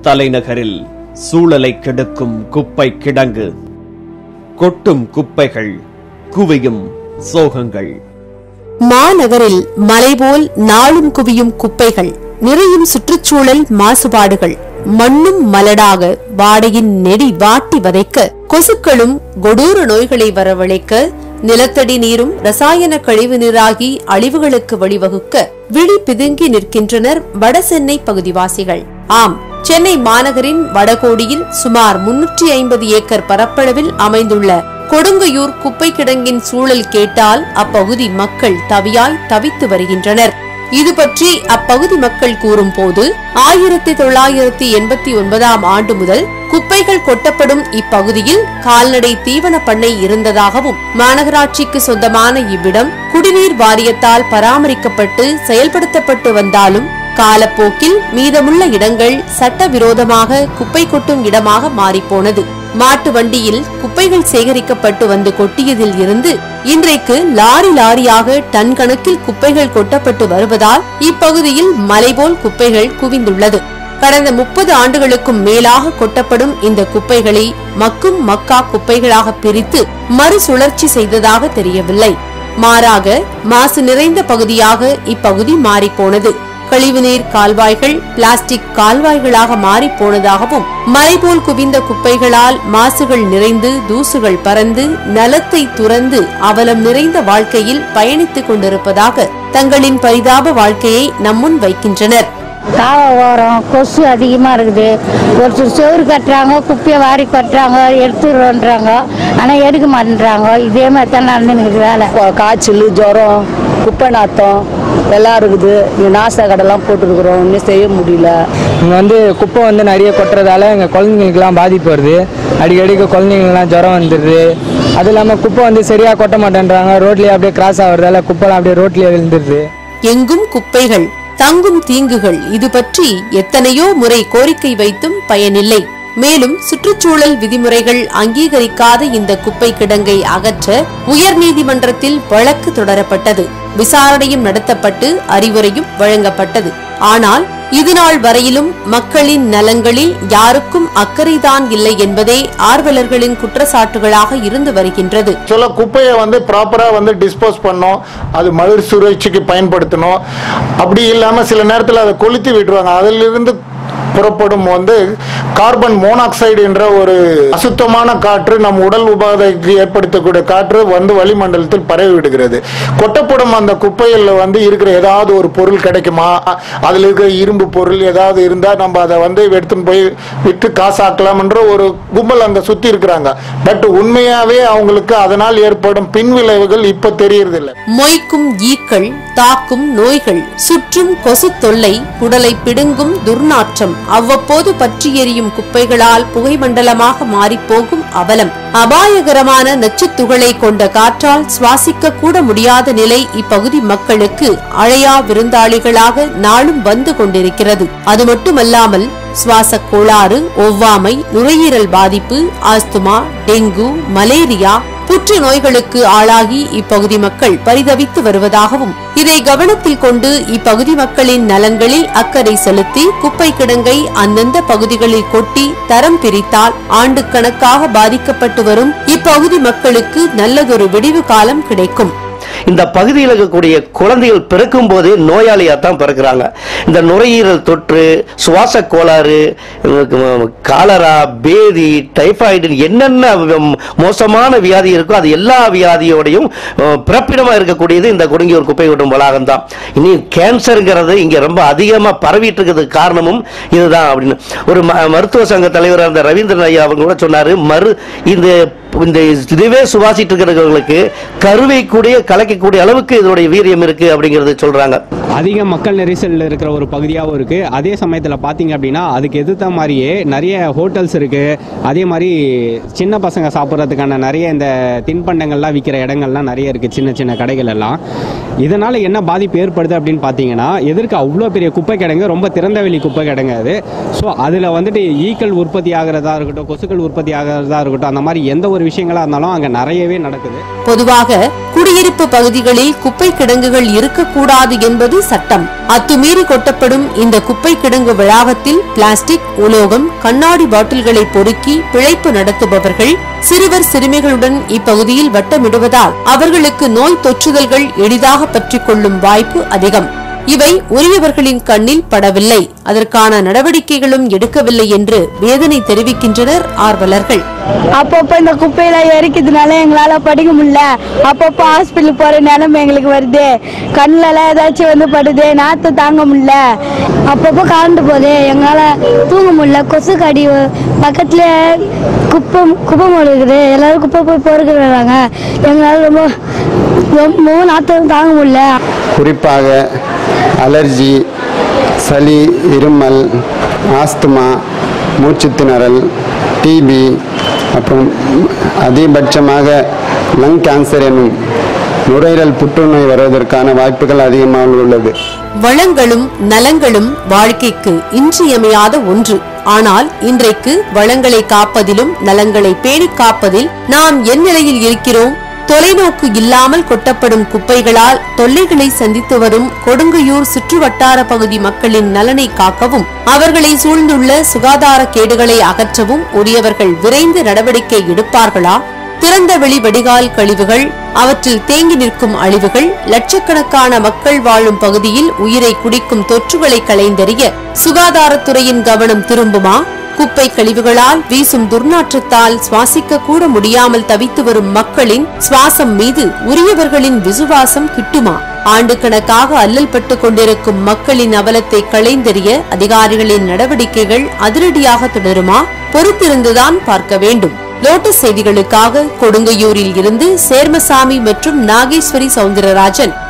தலைநகரில் சூழலை கெடுக்கும் குப்பை கிடங்கு கொட்டும் குப்பைகள் குவியும் சோகங்கள் மாநகரில் மலைபோல் நாளும் குவியும் குப்பைகள் நிறையும் சுற்றுச்சூழல் மாசுபாடுகள் மண்ணும் மலடாக வாடையின் நெடி வாட்டி வதைக்க கொசுக்களும் கொடூர நோய்களை வரவழைக்க நிலத்தடி நீரும் ரசாயன கழிவு நீராகி அழிவுகளுக்கு வழிவகுக்க விழி பிதுங்கி நிற்கின்றனர் வடசென்னை பகுதிவாசிகள் ஆம் சென்னை மாநகரின் வடகோடியில் சுமார் முன்னூற்றி ஐம்பது ஏக்கர் பரப்பளவில் அமைந்துள்ள கொடுங்கையூர் குப்பை கிடங்கின் சூழல் கேட்டால் அப்பகுதி மக்கள் தவியாய் தவித்து வருகின்றனர் இது பற்றி அப்பகுதி மக்கள் கூறும்போது ஆயிரத்தி தொள்ளாயிரத்தி எண்பத்தி ஒன்பதாம் ஆண்டு முதல் குப்பைகள் கொட்டப்படும் இப்பகுதியில் கால்நடை தீவன பண்ணை இருந்ததாகவும் மாநகராட்சிக்கு சொந்தமான இவ்விடம் குடிநீர் வாரியத்தால் பராமரிக்கப்பட்டு செயல்படுத்தப்பட்டு வந்தாலும் காலப்போக்கில் மீதமுள்ள இடங்கள் சட்டவிரோதமாக குப்பை கொட்டும் இடமாக மாறிப்போனது மாட்டு வண்டியில் குப்பைகள் சேகரிக்கப்பட்டு வந்து கொட்டியதில் இருந்து இன்றைக்கு லாரி லாரியாக டன் கணக்கில் குப்பைகள் கொட்டப்பட்டு வருவதால் இப்பகுதியில் மலைபோல் குப்பைகள் குவிந்துள்ளது கடந்த முப்பது ஆண்டுகளுக்கும் மேலாக கொட்டப்படும் இந்த குப்பைகளை மக்கும் மக்கா குப்பைகளாக பிரித்து மறுசுழற்சி செய்ததாக தெரியவில்லை மாறாக மாசு நிறைந்த பகுதியாக இப்பகுதி மாறிப்போனது கழிவுநீர் கால்வாய்கள் பிளாஸ்டிக் கால்வாய்களாக மாறிப் போனதாகவும் மலைபோல் குவிந்த குப்பைகளால் மாசுகள் நிறைந்து தூசுகள் பறந்து நலத்தை துறந்து அவலம் நிறைந்த வாழ்க்கையில் பயணித்துக் கொண்டிருப்பதாக தங்களின் பரிதாப வாழ்க்கையை நம்முன் வைக்கின்றனர் காவ ஓரம் கொசு அதிகமாக இருக்குது ஒருத்தர் சோறு கட்டுறாங்க குப்பையை வாரி கட்டுறாங்க எடுத்துடுறோன்றாங்க ஆனால் எடுக்க மாட்டேன்றாங்க இதே மாதிரி தான் நடந்துன்னு வேலை கா- காய்ச்சல் ஜுரம் குப்பை நாத்தம் எல்லாம் இருக்குது இங்கே நாசா கடைலாம் போட்டுருக்குறோம் இன்னும் செய்ய முடியல இங்கே வந்து குப்பை வந்து நிறைய கொட்டுறதால எங்கள் குழந்தைங்களுக்குலாம் பாதிப்பு வருது அடிக்கடிக்கு குழந்தைங்களுக்குலாம் ஜுரம் வந்துடுது அது இல்லாமல் குப்பை வந்து சரியாக கொட்ட மாட்டேன்றாங்க ரோட்லேயே அப்படியே கிராஸ் ஆகுறதால குப்பைலாம் அப்படியே ரோட்லேயே விழுந்துருது எங்கும் குப்பைகள் தங்கும் தீங்குகள் இது பற்றி எத்தனையோ முறை கோரிக்கை வைத்தும் பயனில்லை மேலும் சுற்றுச்சூழல் விதிமுறைகள் அங்கீகரிக்காத இந்த குப்பை கிடங்கை அகற்ற உயர்நீதிமன்றத்தில் வழக்கு தொடரப்பட்டது விசாரணையும் நடத்தப்பட்டு அறிவுரையும் வழங்கப்பட்டது ஆனால் இதுநாள் வரையிலும் மக்களின் நலன்களில் யாருக்கும் அக்கறைதான் இல்லை என்பதே ஆர்வலர்களின் குற்றச்சாட்டுகளாக இருந்து வருகின்றது சொல்ல குப்பையை வந்து ப்ராப்பரா வந்து டிஸ்போஸ் பண்ணோம் அது மறுசுழற்சிக்கு பயன்படுத்தணும் அப்படி இல்லாம சில நேரத்தில் அதை கொளுத்தி விட்டுருவாங்க அதிலிருந்து புறப்படும் வந்து கார்பன் மோனாக்சைடு என்ற ஒரு அசுத்தமான காற்று நம் உடல் உபாதைக்கு ஏற்படுத்தக்கூடிய காற்று வந்து வளிமண்டலத்தில் பரவி விடுகிறது கொட்டப்படும் அந்த குப்பையில் வந்து இருக்கிற ஏதாவது ஒரு பொருள் கிடைக்குமா அதில் இருக்கிற இரும்பு பொருள் ஏதாவது இருந்தால் நம்ம அதை வந்து எடுத்துன்னு போய் விற்று காசாக்கலாம் என்ற ஒரு கும்பல் அங்கே சுற்றி இருக்கிறாங்க பட் உண்மையாவே அவங்களுக்கு அதனால் ஏற்படும் பின்விளைவுகள் இப்ப தெரியறதில்லை மொய்க்கும் ஈக்கள் தாக்கும் நோய்கள் சுற்றும் கொசு தொல்லை உடலை பிடுங்கும் துர்நாற்றம் அவ்வப்போது பற்றி எரியும் குப்பைகளால் புகைமண்டலமாக மாறிப்போகும் அவலம் அபாயகரமான நச்சுத்துகளை கொண்ட காற்றால் சுவாசிக்க கூட முடியாத நிலை இப்பகுதி மக்களுக்கு அழையா விருந்தாளிகளாக நாளும் வந்து கொண்டிருக்கிறது அது மட்டுமல்லாமல் சுவாச கோளாறு ஒவ்வாமை நுரையீரல் பாதிப்பு ஆஸ்துமா டெங்கு மலேரியா புற்று நோய்களுக்கு ஆளாகி இப்பகுதி மக்கள் பரிதவித்து வருவதாகவும் இதை கவனத்தில் கொண்டு இப்பகுதி மக்களின் நலன்களில் அக்கறை செலுத்தி குப்பை கிடங்கை அந்தந்த பகுதிகளில் கொட்டி தரம் பிரித்தால் ஆண்டுக்கணக்காக பாதிக்கப்பட்டு வரும் இப்பகுதி மக்களுக்கு நல்லதொரு விடிவு காலம் கிடைக்கும் இந்த பகுதியில் இருக்கக்கூடிய குழந்தைகள் பிறக்கும் போதே நோயாளியாக தான் பிறக்கிறாங்க இந்த நுரையீரல் தொற்று சுவாச கோளாறு உம், காலரா பேதி டைபாய்டு என்னென்ன ம், மோசமான வியாதி இருக்கோ அது எல்லா வியாதியோடையும் அஹ், பிறப்பிடமா இருக்கக்கூடியது இந்த கொடுங்கியூர் குப்பை கொட்டும் வளாகம் தான் இனி கேன்சருங்கிறது இங்க ரொம்ப அதிகமா பரவிட்டு இருக்கிறதுக்கு காரணமும் இதுதான் அப்படின்னு ஒரு ம- மருத்துவ சங்க தலைவராக இருந்த ரவீந்திரன் ஐயா அவங்க கூட சொன்னாரு மறு இந்த இந்த இதுவே சுவாசிட்டு இருக்கிறவங்களுக்கு கருவை கூடிய கலைக்கக்கூடிய அளவுக்கு இதனுடைய வீரியம் இருக்கு அப்படிங்கறது சொல்றாங்க அதிக மக்கள் நெரிசல் இருக்கிற ஒரு பகுதியாகவும் இருக்குது அதே சமயத்தில் பார்த்தீங்க அப்படின்னா அதுக்கு எதிர்த்த மாதிரியே நிறைய ஹோட்டல்ஸ் இருக்குது அதே மாதிரி சின்ன பசங்க சாப்பிட்றதுக்கான நிறைய இந்த தின்பண்டங்கள்லாம் விற்கிற இடங்கள்லாம் நிறைய இருக்குது சின்ன சின்ன கடைகள் எல்லாம் இதனால் என்ன பாதிப்பு ஏற்படுது அப்படின்னு பார்த்தீங்கன்னா எதிர்க்க அவ்வளோ பெரிய குப்பை கிடங்கு ரொம்ப திறந்தவெளி குப்பை கிடங்கு அது ஸோ அதில் வந்துட்டு ஈக்கள் உற்பத்தி ஆகிறதா இருக்கட்டும் கொசுக்கள் உற்பத்தி ஆகிறதா இருக்கட்டும் அந்த மாதிரி எந்த ஒரு ஒரு விஷயங்களா இருந்தாலும் அங்கே நிறையவே நடக்குது பொதுவாக குடியிருப்பு பகுதிகளில் குப்பை கிடங்குகள் இருக்கக்கூடாது என்பது சட்டம் அத்துமீறி கொட்டப்படும் இந்த குப்பை கிடங்கு வளாகத்தில் பிளாஸ்டிக் உலோகம் கண்ணாடி பாட்டில்களை பொறுக்கி பிழைப்பு நடத்துபவர்கள் சிறுவர் சிறுமிகளுடன் இப்பகுதியில் வட்டமிடுவதால் அவர்களுக்கு நோய் தொற்றுதல்கள் எளிதாக பற்றிக் கொள்ளும் வாய்ப்பு அதிகம் இவை உரியவர்களின் கண்ணில் படவில்லை அதற்கான நடவடிக்கைகளும் எடுக்கவில்லை என்று வேதனை தெரிவிக்கின்றனர் ஆர்வலர்கள் அப்பப்போ இந்த குப்பையில எரிக்கிறதுனால எங்களால படிக்க முடியல அப்பப்போ ஹாஸ்பிட்டல் போற நிலைமை எங்களுக்கு வருது கண்ணிலலாம் ஏதாச்சும் வந்து படுது நாத்து தாங்க முடியல அப்பப்போ கரண்ட் போகுது எங்களால தூங்க முடியல கொசு கடி பக்கத்துல குப்பை குப்பை மரம் இருக்குது எல்லாரும் குப்பை போய் பொறுக்கிறாங்க எங்களால ரொம்ப ரொம்ப நாத்தம் தாங்க முடியல குறிப்பாக அலர்ஜி சளி இருமல் ஆஸ்துமா மூச்சுத்திணறல் டிபி அப்புறம் அதிகபட்சமாக லங் கேன்சர் எனும் நுரையீரல் புற்றுநோய் வருவதற்கான வாய்ப்புகள் அதிகமாக உள்ளது வளங்களும் நலங்களும் வாழ்க்கைக்கு இன்றியமையாத ஒன்று ஆனால் இன்றைக்கு வளங்களை காப்பதிலும் நலங்களை பேணிக் காப்பதில் நாம் என் நிலையில் இருக்கிறோம் தொலைநோக்கு இல்லாமல் கொட்டப்படும் குப்பைகளால் தொல்லைகளை சந்தித்து வரும் கொடுங்கையூர் சுற்றுவட்டார பகுதி மக்களின் நலனை காக்கவும் அவர்களை சூழ்ந்துள்ள சுகாதார கேடுகளை அகற்றவும் உரியவர்கள் விரைந்து நடவடிக்கை எடுப்பார்களா திறந்த வெளி வடிகால் கழிவுகள் அவற்றில் தேங்கி நிற்கும் அழிவுகள் லட்சக்கணக்கான மக்கள் வாழும் பகுதியில் உயிரை குடிக்கும் தொற்றுகளை களைந்தெறிய சுகாதாரத்துறையின் கவனம் திரும்புமா குப்பை கழிவுகளால் வீசும் துர்நாற்றத்தால் சுவாசிக்க கூட முடியாமல் தவித்து வரும் மக்களின் சுவாசம் மீது உரியவர்களின் விசுவாசம் கிட்டுமா ஆண்டுக்கணக்காக அல்லல் பட்டுக் கொண்டிருக்கும் மக்களின் அவலத்தை களைந்தெறிய அதிகாரிகளின் நடவடிக்கைகள் அதிரடியாக தொடருமா பொறுத்திருந்துதான் பார்க்க வேண்டும் லோட்டஸ் செய்திகளுக்காக கொடுங்கையூரில் இருந்து சேர்மசாமி மற்றும் நாகேஸ்வரி சவுந்தரராஜன்